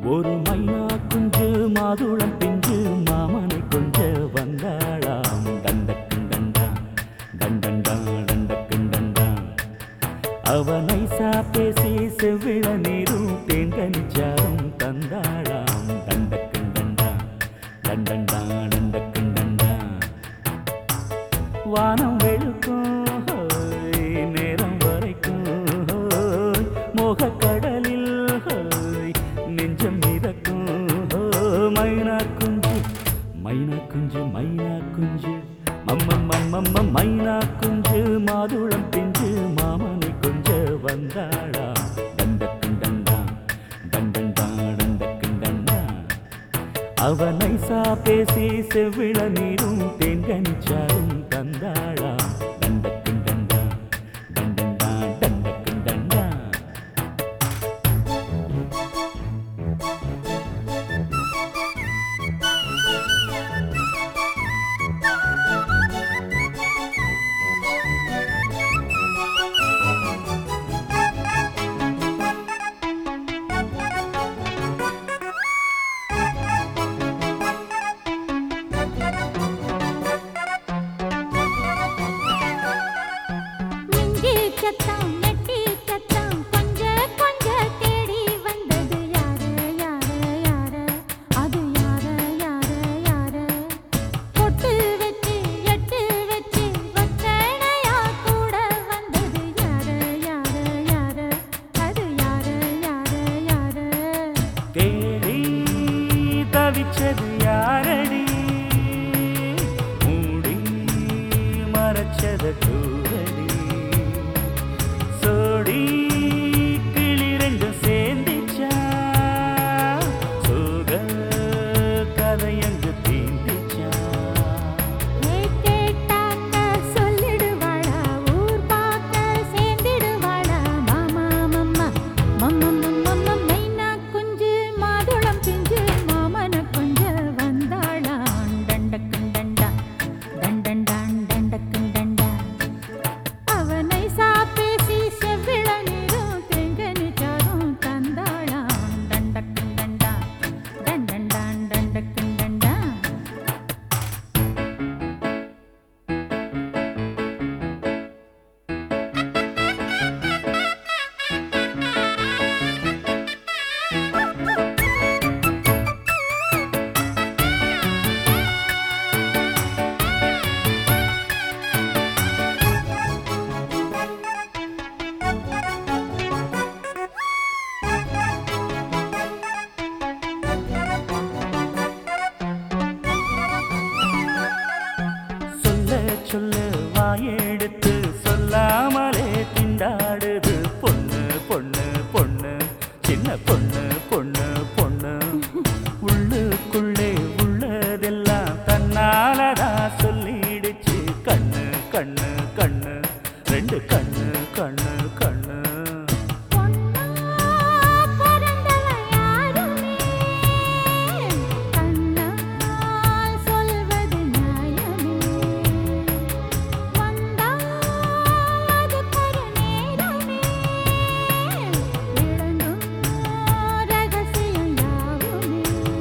ஒரு மைனா குஞ்சு மாதுளம் பிஞ்சு மாமனை கொஞ்ச வந்தாளாம் தண்டக்கும் தண்டா தண்டண்டா தண்டக்கும் தண்டா அவனை பேசி செவ்விள நீரும் தேங்கனிச்சாரும் தந்தாளாம் தண்டக்கும் தண்டா தண்டண்டா தண்டக்கும் தண்டா வானம் வெளுக்கும் ஹோய், நேரம் வரைக்கும் ஹோய், மோகக்கடலில் ஹோய், நெஞ்சம் மிதக்கும் ஹோய், மைனா குஞ்சு மைனா குஞ்சு மைனா குஞ்சு மம்மம் மம்மம் மைனா குஞ்சு மாதுளம் பிஞ்சு மாமனை கொஞ்ச வந்தாளா தண்டக்கும் தண்டா தண்டண்டா தண்டக்கும் தண்டா அவனை சா பேசி செவ்விள நீரும் தேன்கனிச்சாரும் தந்தாளா தண்டக்கும் தண்டா தண்டண்டா தண்டக்கும் தண்டா மிஞ்சி சத்தம் நெட்டி சத்தம் கொஞ்ச கொஞ்ச தேடி வந்தது யாரு யாரு யாரு அது யாரு யாரு யாரு பொட்டு வச்சு எட்டு வச்சு வச்சனையா கூட வந்தது யாரு யாரு யாரு அது யாரு யாரு யாரு தேடி தவிச்சது யாரடி மூடி மறைச்சத கூறடி சோடி கிளி ரெண்டும் சேர்ந்திச்சா சோக கதையங்கு தீந்திச்சா ஏ கேட்டாக்க சொல்லிடுவாளா ஊர் பார்க்க சேர்ந்திடுவாளா மாமா மம்மா மம்மா மம்மா மைனா குஞ்சு மாதுளம் பிஞ்சு மாமன கொஞ்ச வந்தாளா டண்டக்கும் டண்டா டண்டண்டான் டண்டக்கும் டண்டா அவனை சாப்பேசி செவ்விள நீரும் தெங்கனிச்சாரும் தந்தாளா டண்டக்கும் டண்டா டண்டண்டான் டண்டக்கும் டண்டா சொல்ல சொல்ல வாயெடுத்து சொல்லாமலே திண்டாடுது பொண்ணு பொண்ணு பொண்ணு சின்ன பொண்ணு பொண்ணு பொண்ணு உள்ளுக்குள்ளே உள்ளதெல்லாம் தன்னாலதான் சொல்லிடுச்சு கண்ணு கண்ணு கண்ணு ரெண்டு கண்ணு கண்ணு கண்ணு பொன்னா பிறந்தவ யாருமே கண்ணால் சொல்வது நியாயமே வந்தால் அதுக்கொரு நேரமே விளங்கும் ரகசியம் யாவுமே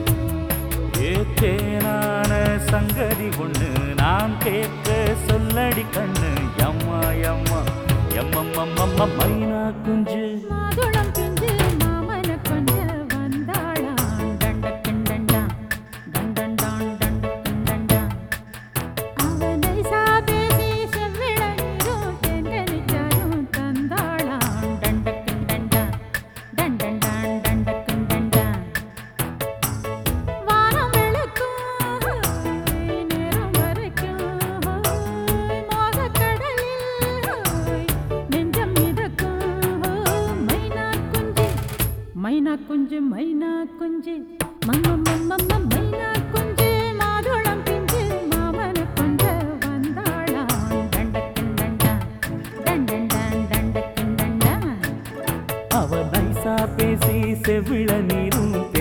ஏத்தேனான சங்கதி ஒண்ணு நான் கேட்க சொல்லடி கண்ணு எம்மா எம்மா எம்மம்மம்மம்ம மைனா குஞ்சு மாதுளம் பிஞ்சு மாமன கொஞ்ச வந்தாளா டண்டக்கன் டண்டா டண்டண்டான் டண்டக்கன் டண்டா அவனை சாபேசி செவ்விள நீரும் தெங்கனிச்சாரும் தந்தாளா டண்டக்கன் டண்டா டண்டண்டான் டண்டக்கன் டண்டா வானம் வெளுக்கும் நேரம் வரைக்கும் மோகக்கடலில் நெஞ்சம் மிதக்கும் மைனா குஞ்சு மைனா குஞ்சு மைனா குஞ்சு மம்ம மம்ம மைனா குஞ்சு மாதுளம் பிஞ்சு மாமன கொஞ்ச வந்தாளா தண்டக்கன் தண்டா தண்டண்டான் தண்டக்கன் தண்டா அவ நைசா பேசி செவிள நீரும்